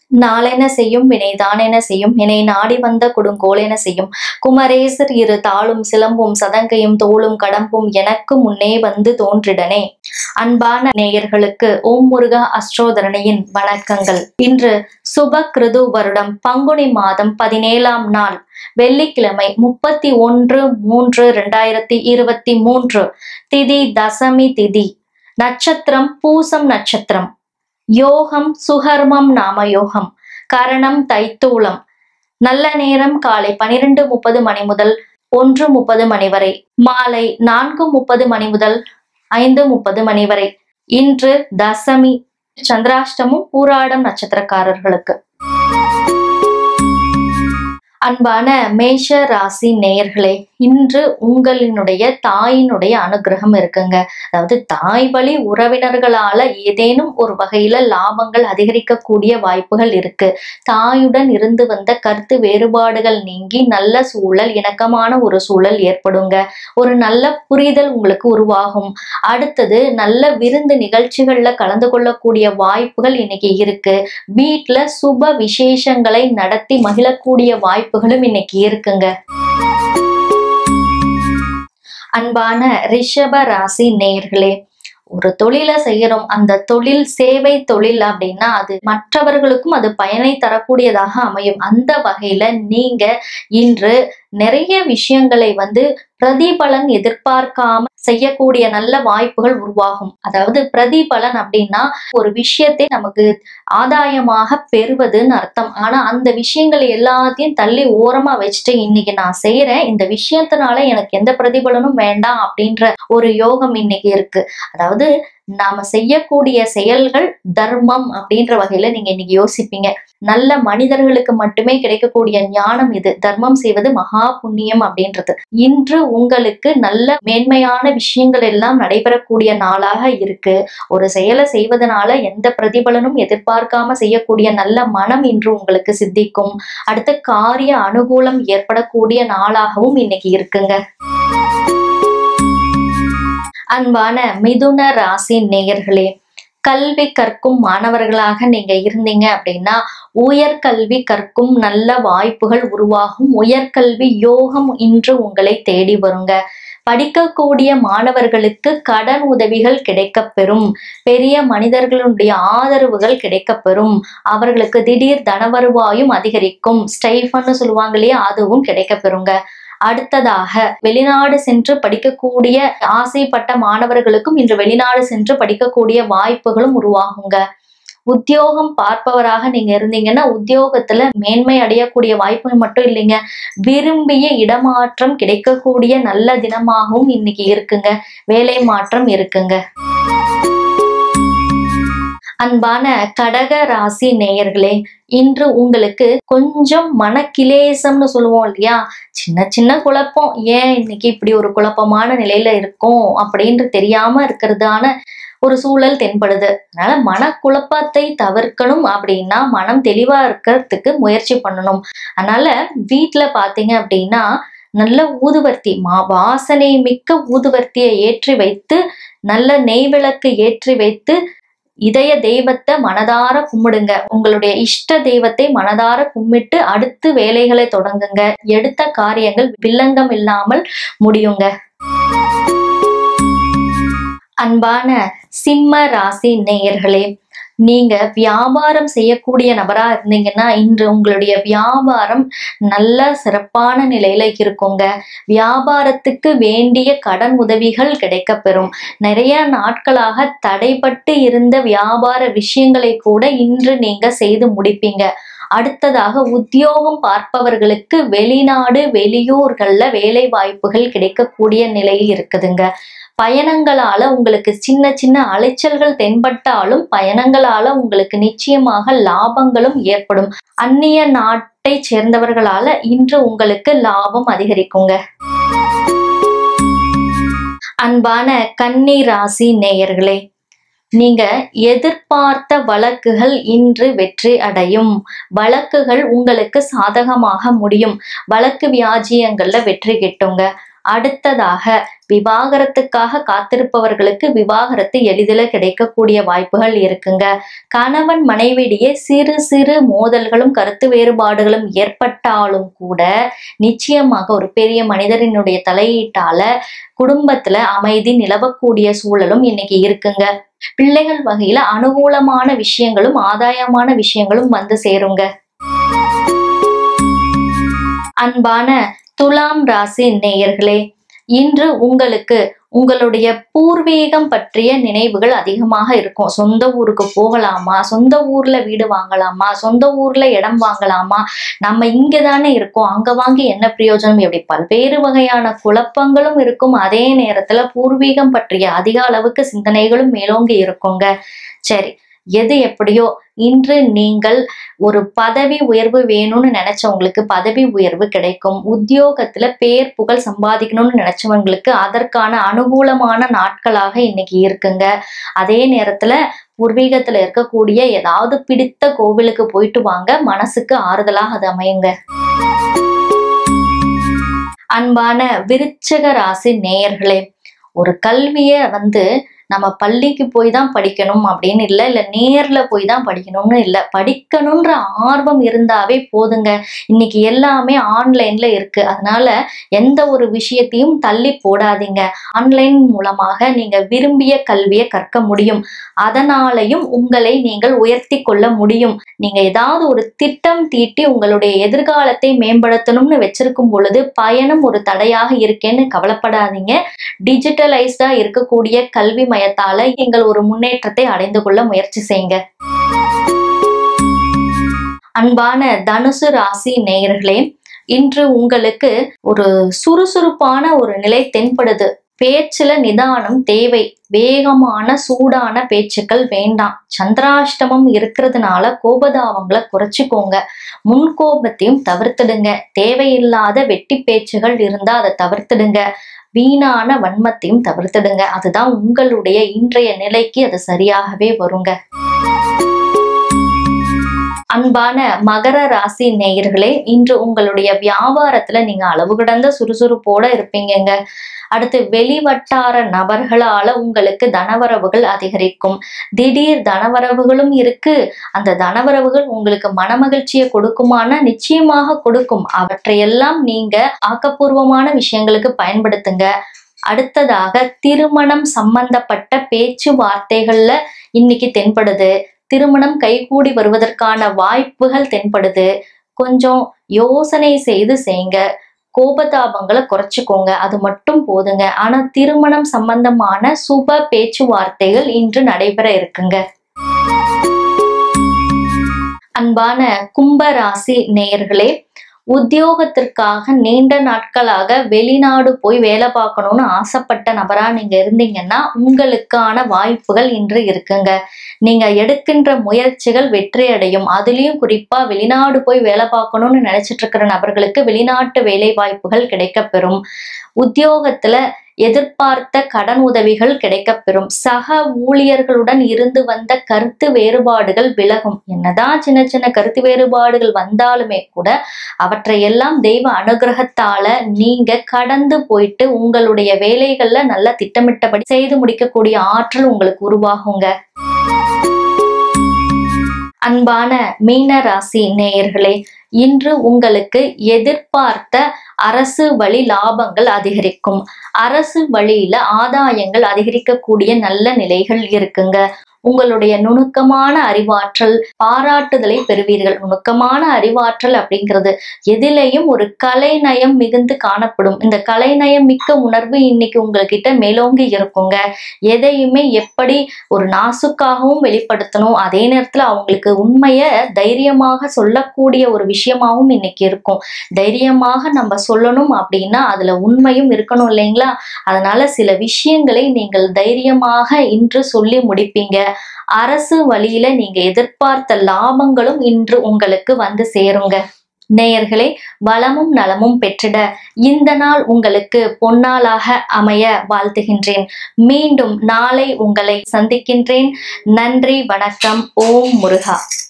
நாளென செய்யும் வினை தானென செய்யும் என்னை நாடி வந்த கொடுங்கோலென செய்யும் குமரேசர் இரு தாளும் சிலம்பும் சதங்கையும் தோளும் கடம்பும் எனக்கு முன்னே வந்து தோன்றிடனே அன்பான நேயர்களுக்கு ஓம் முருகா அஸ்ட்ரோதரணியின் வணக்கங்கள் இன்று சுப கிருது வருடம் பங்குனி மாதம் பதினேழாம் நாள் வெள்ளிக்கிழமை முப்பத்தி ஒன்று மூன்று ரெண்டாயிரத்தி இருபத்தி மூன்று திதி தசமி திதி நட்சத்திரம் பூசம் நட்சத்திரம் யோகம் சுகர்மம் நாம யோகம் கரணம் தைத்தூலம் நல்ல நேரம் காலை பனிரெண்டு முப்பது மணி முதல் ஒன்று முப்பது மணி வரை மாலை நான்கு முப்பது மணி முதல் ஐந்து முப்பது மணி வரை இன்று தசமி சந்திராஷ்டமும் பூராடம் நட்சத்திரக்காரர்களுக்கு அன்பான மேஷ ராசி நேயர்களே இன்று உங்களினுடைய தாயினுடைய அனுகிரகம் இருக்குங்க அதாவது தாய் வழி உறவினர்களால ஏதேனும் ஒரு வகையில லாபங்கள் அதிகரிக்கக்கூடிய வாய்ப்புகள் இருக்கு தாயுடன் இருந்து வந்த கருத்து வேறுபாடுகள் நீங்கி நல்ல சூழல் இணக்கமான ஒரு சூழல் ஏற்படுங்க ஒரு நல்ல புரிதல் உங்களுக்கு உருவாகும் அடுத்தது நல்ல விருந்து நிகழ்ச்சிகள்ல கலந்து கொள்ளக்கூடிய வாய்ப்புகள் இன்னைக்கு இருக்கு வீட்ல சுப விசேஷங்களை நடத்தி மகிழக்கூடிய வாய்ப்புகளும் இன்னைக்கு இருக்குங்க அன்பான ரிஷப ராசி நேயர்களே ஒரு தொழிலை செய்யறோம் அந்த தொழில் சேவை தொழில் அப்படின்னா அது மற்றவர்களுக்கும் அது பயனை தரக்கூடியதாக அமையும் அந்த வகையில நீங்க இன்று நிறைய விஷயங்களை வந்து பிரதிபலன் எதிர்பார்க்காம செய்யக்கூடிய நல்ல வாய்ப்புகள் உருவாகும் அதாவது பிரதிபலன் அப்படின்னா ஒரு விஷயத்தை நமக்கு ஆதாயமாக பெறுவதுன்னு அர்த்தம் ஆனா அந்த விஷயங்கள் எல்லாத்தையும் தள்ளி ஓரமா வச்சுட்டு இன்னைக்கு நான் செய்யறேன் இந்த விஷயத்தினால எனக்கு எந்த பிரதிபலனும் வேண்டாம் அப்படின்ற ஒரு யோகம் இன்னைக்கு இருக்கு அதாவது நாம செய்யக்கூடிய செயல்கள் தர்மம் அப்படின்ற வகையில நீங்க இன்னைக்கு யோசிப்பீங்க நல்ல மனிதர்களுக்கு மட்டுமே கிடைக்கக்கூடிய ஞானம் இது தர்மம் செய்வது மகா புண்ணியம் அப்படின்றது இன்று உங்களுக்கு நல்ல மேன்மையான விஷயங்கள் எல்லாம் நடைபெறக்கூடிய நாளாக இருக்கு ஒரு செயலை செய்வதனால எந்த பிரதிபலனும் எதிர்பார்க்காம செய்யக்கூடிய நல்ல மனம் இன்று உங்களுக்கு சித்திக்கும் அடுத்த காரிய அனுகூலம் ஏற்படக்கூடிய நாளாகவும் இன்னைக்கு இருக்குங்க அன்பான மிதுன ராசி நேயர்களே கல்வி கற்கும் மாணவர்களாக நீங்க இருந்தீங்க அப்படின்னா உயர்கல்வி கற்கும் நல்ல வாய்ப்புகள் உருவாகும் உயர்கல்வி யோகம் இன்று உங்களை தேடி வருங்க படிக்கக்கூடிய மாணவர்களுக்கு கடன் உதவிகள் கிடைக்கப்பெறும் பெரிய மனிதர்களுடைய ஆதரவுகள் கிடைக்கப்பெறும் அவர்களுக்கு திடீர் தனவருவாயும் அதிகரிக்கும் ஸ்டைஃபன்னு சொல்லுவாங்க இல்லையா அதுவும் கிடைக்கப்பெறுங்க அடுத்ததாக வெளிநாடு சென்று படிக்கக்கூடிய ஆசைப்பட்ட மாணவர்களுக்கும் இன்று வெளிநாடு சென்று படிக்கக்கூடிய வாய்ப்புகளும் உருவாகுங்க உத்தியோகம் பார்ப்பவராக நீங்க இருந்தீங்கன்னா உத்தியோகத்துல மேன்மை அடையக்கூடிய வாய்ப்பு மட்டும் இல்லைங்க விரும்பிய இடமாற்றம் கிடைக்கக்கூடிய நல்ல தினமாகவும் இன்னைக்கு இருக்குங்க வேலை மாற்றம் இருக்குங்க அன்பான கடக ராசி நேயர்களே இன்று உங்களுக்கு கொஞ்சம் மனக்கிலேசம்னு சொல்லுவோம் இல்லையா சின்ன சின்ன குழப்பம் ஏன் இன்னைக்கு இப்படி ஒரு குழப்பமான நிலையில இருக்கோம் அப்படின்னு தெரியாம இருக்கிறதான ஒரு சூழல் தென்படுது அதனால மனக்குழப்பத்தை தவிர்க்கணும் அப்படின்னா மனம் தெளிவா இருக்கிறதுக்கு முயற்சி பண்ணணும் அதனால வீட்டுல பாத்தீங்க அப்படின்னா நல்ல ஊதுவர்த்தி மா வாசனை மிக்க ஊதுவர்த்தியை ஏற்றி வைத்து நல்ல நெய் விளக்கு ஏற்றி வைத்து இதய தெய்வத்தை மனதார கும்பிடுங்க உங்களுடைய இஷ்ட தெய்வத்தை மனதார கும்பிட்டு அடுத்து வேலைகளை தொடங்குங்க எடுத்த காரியங்கள் வில்லங்கம் இல்லாமல் முடியுங்க அன்பான சிம்ம ராசி நேயர்களே நீங்க வியாபாரம் செய்யக்கூடிய நபரா இருந்தீங்கன்னா இன்று உங்களுடைய வியாபாரம் நல்ல சிறப்பான நிலையில இருக்குங்க வியாபாரத்துக்கு வேண்டிய கடன் உதவிகள் கிடைக்கப்பெறும் நிறைய நாட்களாக தடைப்பட்டு இருந்த வியாபார விஷயங்களை கூட இன்று நீங்க செய்து முடிப்பீங்க அடுத்ததாக உத்தியோகம் பார்ப்பவர்களுக்கு வெளிநாடு வெளியூர்கள்ல வேலை வாய்ப்புகள் கிடைக்கக்கூடிய நிலையில் இருக்குதுங்க பயணங்களால உங்களுக்கு சின்ன சின்ன அலைச்சல்கள் தென்பட்டாலும் பயணங்களால உங்களுக்கு நிச்சயமாக லாபங்களும் ஏற்படும் அந்நிய நாட்டை சேர்ந்தவர்களால இன்று உங்களுக்கு லாபம் அதிகரிக்குங்க அன்பான கன்னி ராசி நேயர்களே நீங்க எதிர்பார்த்த வழக்குகள் இன்று வெற்றி அடையும் வழக்குகள் உங்களுக்கு சாதகமாக முடியும் வழக்கு வியாஜியங்கள்ல வெற்றி கிட்டுங்க அடுத்ததாக விவாகரத்துக்காக காத்திருப்பவர்களுக்கு விவாகரத்து எளிதில் கிடைக்கக்கூடிய வாய்ப்புகள் இருக்குங்க கணவன் மனைவியிடையே சிறு சிறு மோதல்களும் கருத்து வேறுபாடுகளும் ஏற்பட்டாலும் கூட நிச்சயமாக ஒரு பெரிய மனிதரினுடைய தலையீட்டால குடும்பத்துல அமைதி நிலவக்கூடிய சூழலும் இன்னைக்கு இருக்குங்க பிள்ளைகள் வகையில அனுகூலமான விஷயங்களும் ஆதாயமான விஷயங்களும் வந்து சேருங்க அன்பான துலாம் ராசி நேயர்களே இன்று உங்களுக்கு உங்களுடைய பூர்வீகம் பற்றிய நினைவுகள் அதிகமாக இருக்கும் சொந்த ஊருக்கு போகலாமா சொந்த ஊர்ல வீடு வாங்கலாமா சொந்த ஊர்ல இடம் வாங்கலாமா நம்ம இங்க தானே இருக்கோம் அங்க வாங்கி என்ன பிரயோஜனம் இப்படி பல்வேறு வகையான குழப்பங்களும் இருக்கும் அதே நேரத்துல பூர்வீகம் பற்றிய அதிக அளவுக்கு சிந்தனைகளும் மேலோங்கி இருக்குங்க சரி எது எப்படியோ இன்று நீங்கள் ஒரு பதவி உயர்வு வேணும்னு நினைச்சவங்களுக்கு பதவி உயர்வு கிடைக்கும் உத்தியோகத்துல பேர் புகழ் சம்பாதிக்கணும்னு நினைச்சவங்களுக்கு அதற்கான அனுகூலமான நாட்களாக இன்னைக்கு இருக்குங்க அதே நேரத்துல பூர்வீகத்துல இருக்கக்கூடிய ஏதாவது பிடித்த கோவிலுக்கு போயிட்டு வாங்க மனசுக்கு ஆறுதலாக அது அமையுங்க அன்பான விருச்சக ராசி நேயர்களே ஒரு கல்விய வந்து நம்ம பள்ளிக்கு போய் தான் படிக்கணும் அப்படின்னு இல்லை இல்லை நேர்ல போய் தான் படிக்கணும்னு இல்லை படிக்கணுன்ற ஆர்வம் இருந்தாவே போதுங்க இன்னைக்கு எல்லாமே ஆன்லைன்ல இருக்கு அதனால எந்த ஒரு விஷயத்தையும் தள்ளி போடாதீங்க ஆன்லைன் மூலமாக நீங்க விரும்பிய கல்வியை கற்க முடியும் அதனாலையும் உங்களை நீங்கள் உயர்த்தி கொள்ள முடியும் நீங்க ஏதாவது ஒரு திட்டம் தீட்டி உங்களுடைய எதிர்காலத்தை மேம்படுத்தணும்னு வச்சிருக்கும் பொழுது பயணம் ஒரு தடையாக இருக்கேன்னு கவலைப்படாதீங்க டிஜிட்டலைஸ்டா இருக்கக்கூடிய கல்வி மயத்தால நீங்கள் ஒரு முன்னேற்றத்தை அடைந்து கொள்ள முயற்சி செய்யுங்க அன்பான தனுசு ராசி நேயர்களே இன்று உங்களுக்கு ஒரு சுறுசுறுப்பான ஒரு நிலை தென்படுது பேச்சுல நிதானம் தேவை வேகமான சூடான பேச்சுக்கள் வேண்டாம் சந்திராஷ்டமம் இருக்கிறதுனால கோபதாபங்களை குறைச்சிக்கோங்க முன் கோபத்தையும் தவிர்த்துடுங்க தேவையில்லாத வெட்டி பேச்சுகள் இருந்தா அதை தவிர்த்துடுங்க வீணான வன்மத்தையும் தவிர்த்துடுங்க அதுதான் உங்களுடைய இன்றைய நிலைக்கு அது சரியாகவே வருங்க அன்பான மகர ராசி நேயர்களே இன்று உங்களுடைய வியாபாரத்துல நீங்க அளவு கடந்த சுறுசுறுப்போட இருப்பீங்கங்க அடுத்து வெளிவட்டார நபர்களால உங்களுக்கு தனவரவுகள் அதிகரிக்கும் திடீர் தனவரவுகளும் இருக்கு அந்த தனவரவுகள் உங்களுக்கு மனமகிழ்ச்சியை கொடுக்குமானா நிச்சயமாக கொடுக்கும் அவற்றையெல்லாம் நீங்க ஆக்கப்பூர்வமான விஷயங்களுக்கு பயன்படுத்துங்க அடுத்ததாக திருமணம் சம்பந்தப்பட்ட பேச்சுவார்த்தைகள்ல இன்னைக்கு தென்படுது திருமணம் கைகூடி வருவதற்கான வாய்ப்புகள் தென்படுது கொஞ்சம் யோசனை செய்து செய்யுங்க கோபதாபங்களை குறைச்சிக்கோங்க அது மட்டும் போதுங்க ஆனா திருமணம் சம்பந்தமான சுப பேச்சுவார்த்தைகள் இன்று நடைபெற இருக்குங்க அன்பான கும்ப ராசி நேயர்களே உத்தியோகத்திற்காக நீண்ட நாட்களாக வெளிநாடு போய் வேலை பார்க்கணும்னு ஆசைப்பட்ட நபரா நீங்க இருந்தீங்கன்னா உங்களுக்கான வாய்ப்புகள் இன்று இருக்குங்க நீங்க எடுக்கின்ற முயற்சிகள் வெற்றி அடையும் அதுலயும் குறிப்பா வெளிநாடு போய் வேலை பார்க்கணும்னு நினைச்சிட்டு இருக்கிற நபர்களுக்கு வெளிநாட்டு வேலை வாய்ப்புகள் கிடைக்கப்பெறும் உத்தியோகத்துல எதிர்பார்த்த கடன் உதவிகள் கிடைக்கப்பெறும் சக ஊழியர்களுடன் இருந்து வந்த கருத்து வேறுபாடுகள் விலகும் என்னதான் சின்ன சின்ன கருத்து வேறுபாடுகள் வந்தாலுமே கூட அவற்றையெல்லாம் தெய்வ அனுகிரகத்தால நீங்க கடந்து போயிட்டு உங்களுடைய வேலைகள்ல நல்லா திட்டமிட்டபடி செய்து முடிக்கக்கூடிய ஆற்றல் உங்களுக்கு உருவாகுங்க அன்பான மீன ராசி நேயர்களே இன்று உங்களுக்கு எதிர்பார்த்த அரசு வழி லாபங்கள் அதிகரிக்கும் அரசு வழியில ஆதாயங்கள் அதிகரிக்கக்கூடிய நல்ல நிலைகள் இருக்குங்க உங்களுடைய நுணுக்கமான அறிவாற்றல் பாராட்டுதலை பெறுவீர்கள் நுணுக்கமான அறிவாற்றல் அப்படிங்கிறது எதிலையும் ஒரு கலைநயம் மிகுந்து காணப்படும் இந்த கலைநயம் மிக்க உணர்வு இன்னைக்கு உங்ககிட்ட மேலோங்கி இருக்குங்க எதையுமே எப்படி ஒரு நாசுக்காகவும் வெளிப்படுத்தணும் அதே நேரத்துல அவங்களுக்கு உண்மைய தைரியமாக சொல்லக்கூடிய ஒரு விஷயமாகவும் இன்னைக்கு இருக்கும் தைரியமாக நம்ம சொல்லணும் அப்படின்னா அதுல உண்மையும் இருக்கணும் இல்லைங்களா அதனால சில விஷயங்களை நீங்கள் தைரியமாக இன்று சொல்லி முடிப்பீங்க அரசு வழியில நீங்க எதிர்பார்த்த லாபங்களும் இன்று உங்களுக்கு வந்து சேருங்க நேயர்களே வளமும் நலமும் பெற்றிட இந்த நாள் உங்களுக்கு பொன்னாளாக அமைய வாழ்த்துகின்றேன் மீண்டும் நாளை உங்களை சந்திக்கின்றேன் நன்றி வணக்கம் ஓம் முருகா